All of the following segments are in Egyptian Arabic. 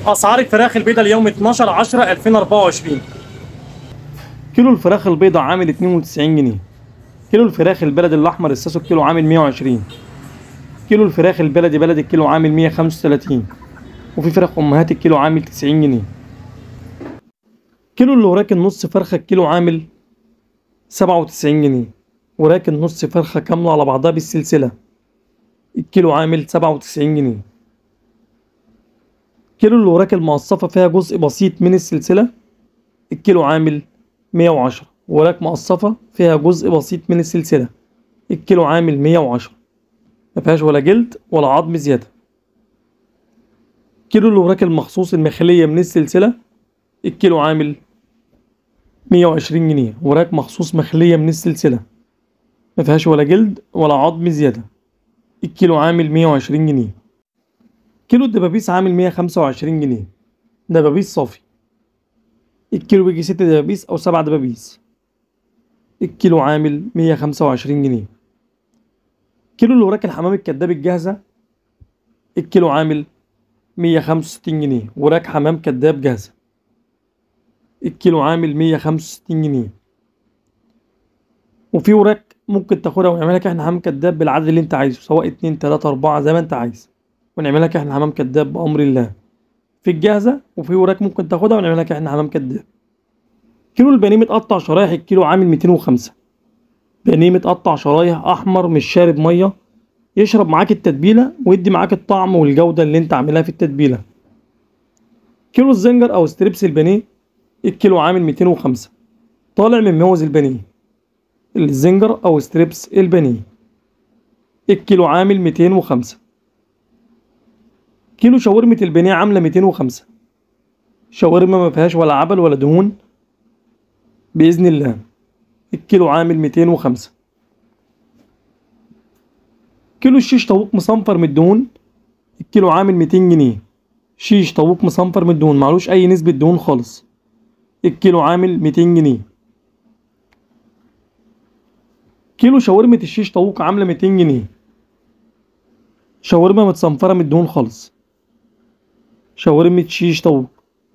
اسعار الفراخ البيضاء اليوم 12 10 2024 كيلو الفراخ البيضاء عامل 92 جنيه كيلو الفراخ البلدي الاحمر الساسو الكيلو عامل 120 كيلو الفراخ البلدي بلدي الكيلو عامل 135 وفي فراخ امهات الكيلو عامل 90 جنيه كيلو اللي وراك النص فرخه الكيلو عامل 97 جنيه وراك النص فرخه كامله على بعضها بالسلسله الكيلو عامل 97 جنيه كيلو اللي وراك المقصفة فيها جزء بسيط من السلسلة الكيلو عامل 110 وراك مقصفة فيها جزء بسيط من السلسلة الكيلو عامل 110 مفيهاش ولا جلد ولا عظم زيادة كيلو اللي وراك المخصوص المخلية من السلسلة الكيلو عامل 120 جنيه وراك مخصوص مخلية من السلسلة مفيهاش ولا جلد ولا عظم زيادة الكيلو عامل 120 جنيه كيلو الدبابيس عامل 125 جنيه دبابيس صافي الكيلو بيجي ست دبابيس أو سبع دبابيس الكيلو عامل 125 جنيه كيلو اللي وراك الحمام الكداب الجاهزة الكيلو عامل 165 جنيه وراك حمام كداب جاهزة الكيلو عامل 165 جنيه وفي وراك ممكن تاخدها ونعمل لك احنا حمام كداب بالعدد اللي انت عايزه سواء اتنين تلاتة أربعة زي ما انت عايز ونعمل لك احنا حمام كداب بأمر الله في الجاهزة وفي وراك ممكن تاخدها ونعمل لك احنا حمام كداب كيلو البانيه متقطع شرايح الكيلو عامل 205 بانيه متقطع شرايح أحمر مش شارب مية يشرب معاك التتبيلة ويدي معاك الطعم والجودة اللي انت عاملها في التتبيلة كيلو الزنجر أو ستريبس البانيه الكيلو عامل 205 طالع من موز البانيه الزنجر أو ستريبس البانيه الكيلو عامل 205 كيلو شاورمة البانيه عاملة 205 شاورما ما فيهاش ولا عبل ولا دهون بإذن الله الكيلو عامل 205 كيلو الشيش طاووق مصنفر من الدهون الكيلو عامل 200 جنيه شيش طاووق مصنفر من الدهون معلوش أي نسبة دهون خالص الكيلو عامل 200 جنيه كيلو شاورمة الشيش طاووق عاملة 200 جنيه شاورما متصنفرة من الدهون خالص شاورمة شيش طاووق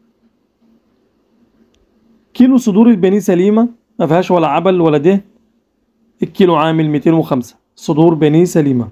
كيلو صدور البانيه سليمة ما فيهاش ولا عبل ولا ده الكيلو عامل 205 صدور بانيه سليمة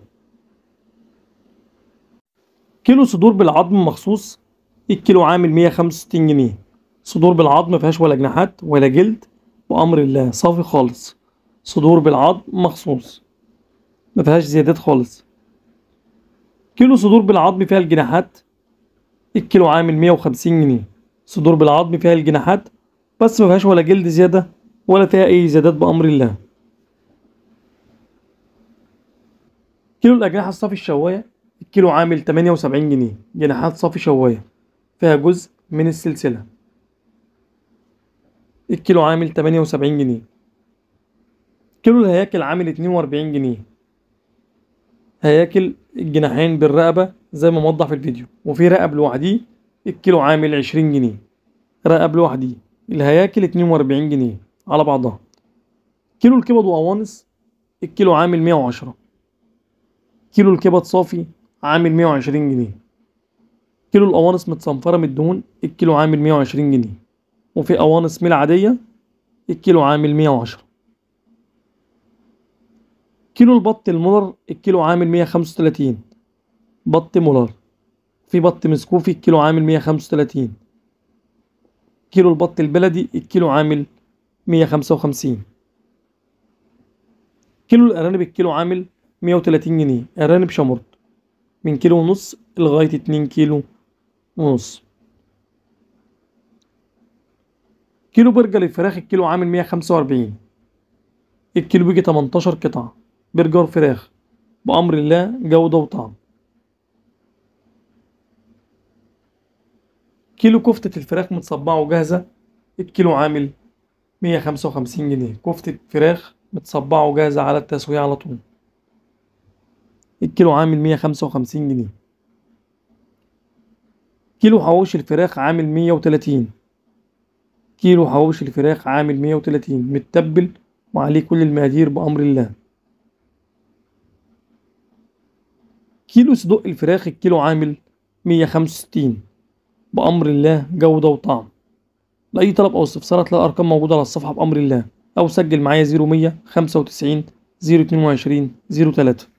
كيلو صدور بالعظم مخصوص الكيلو عامل 165 جنيه صدور بالعظم ما فيهاش ولا جناحات ولا جلد وأمر الله صافي خالص صدور بالعظم مخصوص ما فيهاش زيادات خالص كيلو صدور بالعظم فيها الجناحات الكيلو عامل 150 جنيه صدور بالعظم فيها الجناحات بس ما فيهاش ولا جلد زيادة ولا فيها أي زيادات بأمر الله كيلو الأجنحة الصافي الشواية الكيلو عامل 78 جنيه جناحات صافي شواية فيها جزء من السلسلة الكيلو عامل 78 جنيه كيلو الهياكل عامل 42 جنيه هياكل الجناحين بالرقبة زي ما موضح في الفيديو وفي رقب لوحديه الكيلو عامل 20 جنيه رقب لوحديه الهياكل 42 جنيه على بعضها كيلو الكبد وقوانص الكيلو عامل 110 كيلو الكبد صافي عامل 120 جنيه كيلو القوانص متصنفرة من الدهون الكيلو عامل 120 جنيه وفي قوانص ميل عادية الكيلو عامل 110 كيلو البط المولر الكيلو عامل 135 بط مولر في بط مسكوفي الكيلو عامل 135 كيلو البط البلدي الكيلو عامل 155 كيلو الأرانب الكيلو عامل 130 جنيه أرانب شمرد من كيلو ونص لغاية اتنين كيلو ونص كيلو برجر الفراخ الكيلو عامل 145 الكيلو بيجي 18 قطعة برجر فراخ بأمر الله جودة وطعم كيلو كفتة الفراخ متصبعة وجاهزة الكيلو عامل 155 جنيه كفتة فراخ متصبعة وجاهزة على التسوية على طول الكيلو عامل 155 جنيه كيلو حواوشي الفراخ عامل 130 كيلو حواوشي الفراخ عامل 130 متبل وعليه كل المقادير بأمر الله كيلو صدق الفراخ الكيلو عامل 165 بأمر الله جودة وطعم لأي طلب أو استفسار هتلاقي الأرقام موجودة على الصفحة بأمر الله أو سجل معايا زيرو مية خمسة وتسعين زيرو اتنين وعشرين زيرو تلاتة